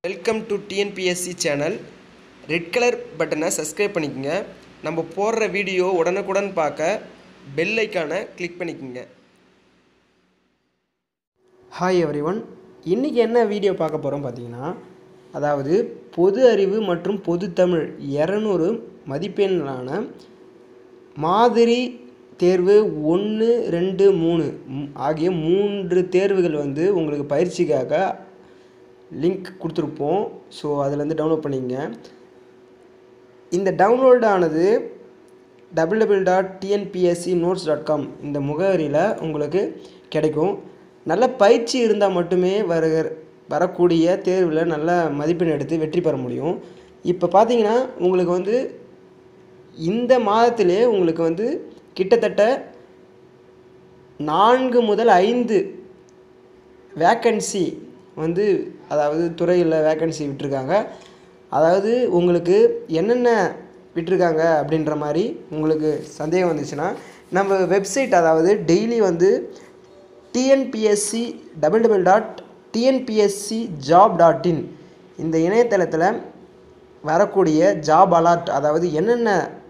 welcome to TNPSC channel red colour பட்டனை subscribe பண்ணிக்கோங்க நம்ம போடுற வீடியோ உடனுக்குடன் பார்க்க பெல் ஐக்கானை கிளிக் பண்ணிக்கோங்க ஹாய் எவ்ரி ஒன் இன்றைக்கி என்ன வீடியோ பார்க்க போகிறோம் பார்த்தீங்கன்னா அதாவது பொது அறிவு மற்றும் பொது தமிழ் இரநூறு மதிப்பெண்களான மாதிரி தேர்வு ஒன்று ரெண்டு மூணு ம், ஆகிய மூன்று தேர்வுகள் வந்து உங்களுக்கு பயிற்சிக்காக லிங்க் கொடுத்துருப்போம் ஸோ அதிலேருந்து டவுன்லோட் பண்ணிக்கங்க இந்த டவுன்லோட் ஆனது double double dot TNPSC notes dot com இந்த முகவரியில் உங்களுக்கு கிடைக்கும் நல்ல பயிற்சி இருந்தால் மட்டுமே வருகிற வரக்கூடிய தேர்வில் நல்ல மதிப்பெண் எடுத்து வெற்றி பெற முடியும் இப்போ பார்த்தீங்கன்னா உங்களுக்கு வந்து இந்த மாதத்திலே உங்களுக்கு வந்து கிட்டத்தட்ட நான்கு முதல் ஐந்து வேக்கன்சி வந்து அதாவது துறையில் வேக்கன்சி விட்டிருக்காங்க அதாவது உங்களுக்கு என்னென்ன விட்டிருக்காங்க அப்படின்ற மாதிரி உங்களுக்கு சந்தேகம் வந்துச்சுன்னா நம்ம வெப்சைட் அதாவது டெய்லி வந்து TNPSC double double dot TNPSC job dot in இந்த இணையதளத்தில் வரக்கூடிய ஜாப் அலர்ட் அதாவது என்னென்ன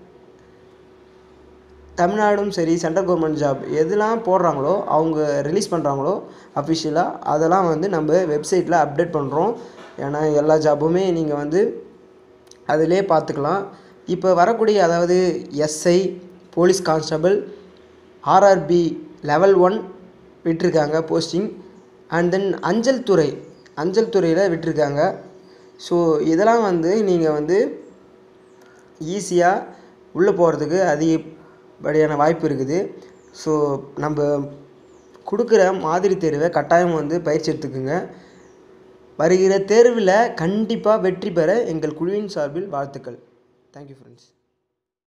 தமிழ்நாடும் சரி சென்ட்ரல் கவர்மெண்ட் ஜாப் எதெல்லாம் போடுறாங்களோ அவங்க ரிலீஸ் பண்ணுறாங்களோ அஃபிஷியலாக அதெல்லாம் வந்து நம்ம வெப்சைட்டில் அப்டேட் பண்ணுறோம் ஏன்னா எல்லா ஜாப்புமே நீங்கள் வந்து அதிலே பார்த்துக்கலாம் இப்போ வரக்கூடிய அதாவது SI police constable RRB level one விட்டிருக்காங்க போஸ்டிங் அண்ட் தென் அஞ்சல் துறை அஞ்சல் துறையில் விட்டிருக்காங்க ஸோ இதெல்லாம் வந்து நீங்கள் வந்து ஈஸியாக உள்ளே போகிறதுக்கு அதிகப்படியான வாய்ப்பு இருக்குது ஸோ நம்ம கொடுக்குற மாதிரி தேர்வை கட்டாயம் வந்து பயிற்சி எடுத்துக்குங்க வருகிற தேர்வில் கண்டிப்பாக வெற்றி பெற எங்கள் குழுவின் சார்பில் வாழ்த்துக்கள் தேங்க்யூ ஃப்ரெண்ட்ஸ்